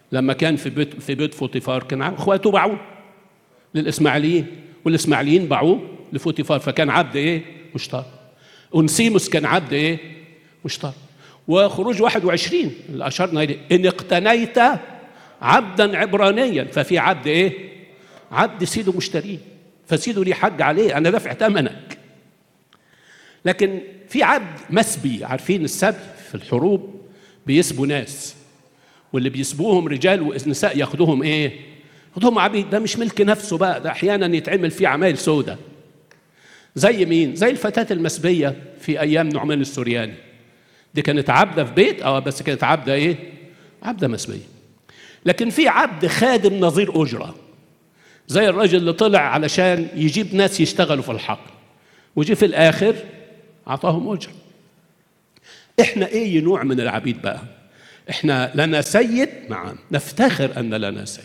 لما كان في بيت في بيت فوطيفار كان اخواته باعوه للاسماعيليين والاسماعيليين باعوه لفوطيفار فكان عبد ايه؟ مشترك أنسيموس كان عبد ايه؟ مشترك وخروج 21 اللي اشرنا اليه ان اقتنيت عبدا عبرانيا ففي عبد ايه؟ عبد سيده مشتريه فسيده ليه حج عليه انا دافع ثمنك لكن في عبد مسبي عارفين السبي في الحروب بيسبوا ناس واللي بيسبوهم رجال ونساء ياخدوهم ايه؟ ياخدوهم عبيد ده مش ملك نفسه بقى ده احيانا يتعمل فيه عمايل سودة زي مين؟ زي الفتاة المسبية في ايام نعمان السورياني دي كانت عبدة في بيت اه بس كانت عبدة ايه؟ عبدة مسبية لكن في عبد خادم نظير أجرة زي الراجل اللي طلع علشان يجيب ناس يشتغلوا في الحقل وجي في الآخر أعطاهم أجرة إحنا أي نوع من العبيد بقى إحنا لنا سيد نعم نفتخر أن لنا سيد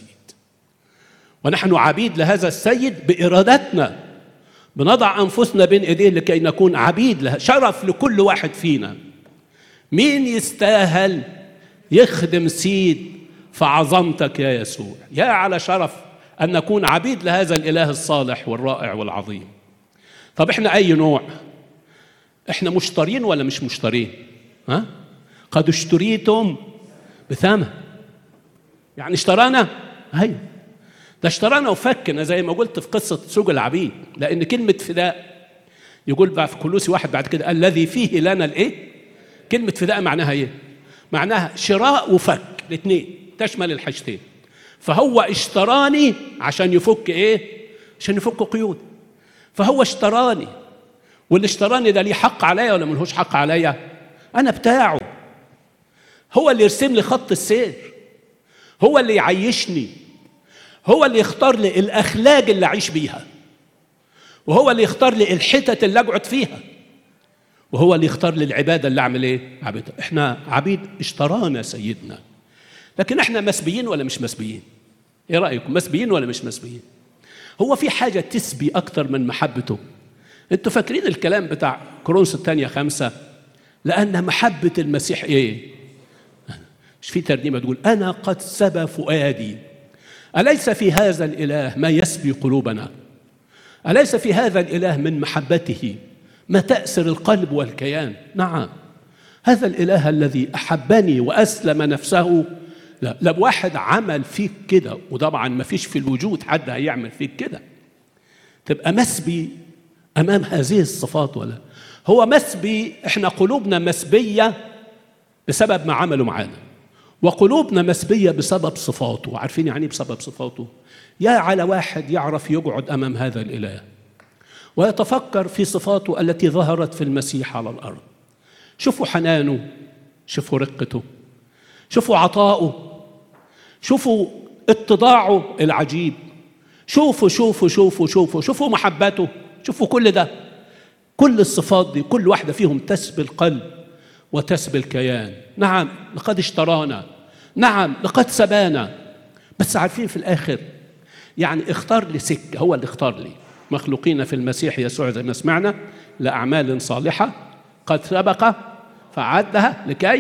ونحن عبيد لهذا السيد بإرادتنا بنضع أنفسنا بين إيديه لكي نكون عبيد له شرف لكل واحد فينا مين يستاهل يخدم سيد في عظمتك يا يسوع يا على شرف أن نكون عبيد لهذا الإله الصالح والرائع والعظيم طب إحنا أي نوع إحنا مشترين ولا مش مشترين ها قد اشتريتم بثمن يعني اشترانا أيوه ده اشترانا وفكنا زي ما قلت في قصة سوق العبيد لأن كلمة فداء يقول بقى في كلوسي واحد بعد كده الذي فيه لنا الايه؟ كلمة فداء معناها ايه؟ معناها شراء وفك الاثنين تشمل الحاجتين فهو اشتراني عشان يفك ايه؟ عشان يفك قيود فهو اشتراني واللي اشتراني ده ليه حق عليا ولا ملهوش حق عليا؟ أنا بتاعه هو اللي يرسم لي خط السير هو اللي يعيشني هو اللي يختار لي الاخلاق اللي اعيش بيها وهو اللي يختار لي الحتت اللي اقعد فيها وهو اللي يختار لي العباده اللي اعمل ايه عبيدة. احنا عبيد اشترانا سيدنا لكن احنا مسبيين ولا مش مسبيين ايه رايكم مسبيين ولا مش مسبيين هو في حاجه تسبي اكتر من محبته انتوا فاكرين الكلام بتاع كورنثوس الثانيه خمسة لان محبه المسيح ايه مش في ترنيمه تقول انا قد سبى فؤادي أليس في هذا الإله ما يسبي قلوبنا أليس في هذا الإله من محبته ما تأسر القلب والكيان نعم هذا الإله الذي أحبني وأسلم نفسه لا لا واحد عمل فيك كده وطبعا ما فيش في الوجود حد هيعمل فيك كده تبقى مسبي أمام هذه الصفات ولا هو مسبي احنا قلوبنا مسبية بسبب ما عملوا معانا وقلوبنا مسبية بسبب صفاته عارفين يعني بسبب صفاته يا على واحد يعرف يقعد أمام هذا الإله ويتفكر في صفاته التي ظهرت في المسيح على الأرض شوفوا حنانه شوفوا رقته شوفوا عطاؤه شوفوا اتضاعه العجيب شوفوا شوفوا شوفوا شوفوا شوفوا محبته شوفوا كل ده كل الصفات دي كل واحدة فيهم تسبي القلب وتسبي الكيان نعم لقد اشترانا نعم لقد سبانا بس عارفين في الآخر يعني اختار لي سكة هو اللي اختار لي مخلوقين في المسيح يسوع زي ما سمعنا لأعمال صالحة قد سبق فعدها لكي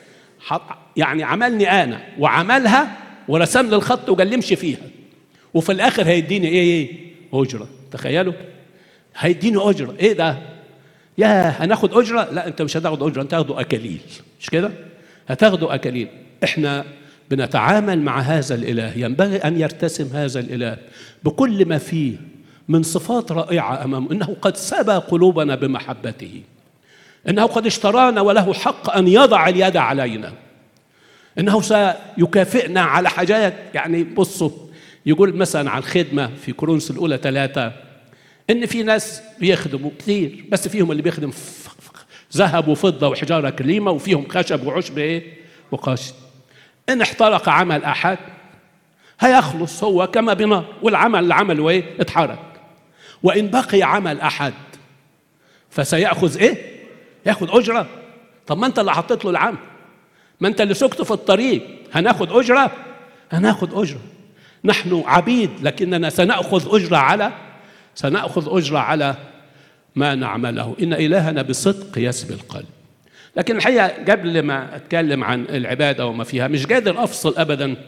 يعني عملني أنا وعملها ورسم لي الخط وقال لي امشي فيها وفي الآخر هيديني إيه إيه أجرة تخيلوا هيديني أجرة إيه ده يا هناخد أجرة لا أنت مش هتاخد أجرة أنت هتاخده أكاليل مش كده هتاخده أكاليل إحنا بنتعامل مع هذا الإله ينبغي أن يرتسم هذا الإله بكل ما فيه من صفات رائعة أمامه إنه قد سبى قلوبنا بمحبته إنه قد اشترانا وله حق أن يضع اليد علينا إنه سيكافئنا على حاجات يعني بصوا يقول مثلا عن الخدمة في كورنثوس الأولى ثلاثة إن في ناس بيخدموا كثير بس فيهم اللي بيخدم ذهب وفضة وحجارة كريمة وفيهم خشب وعشب إيه وقاشي إن احترق عمل أحد هيخلص هو كما بنار والعمل اللي عمله إيه اتحرق وإن بقي عمل أحد فسيأخذ إيه ياخذ أجرة طب ما أنت اللي حطيت له العمل ما أنت اللي سكت في الطريق هناخد أجرة هناخد أجرة نحن عبيد لكننا سنأخذ أجرة على سنأخذ أجرة على ما نعمله إن إلهنا بصدق يسبي القلب لكن الحقيقة قبل ما أتكلم عن العبادة وما فيها مش قادر أفصل أبدا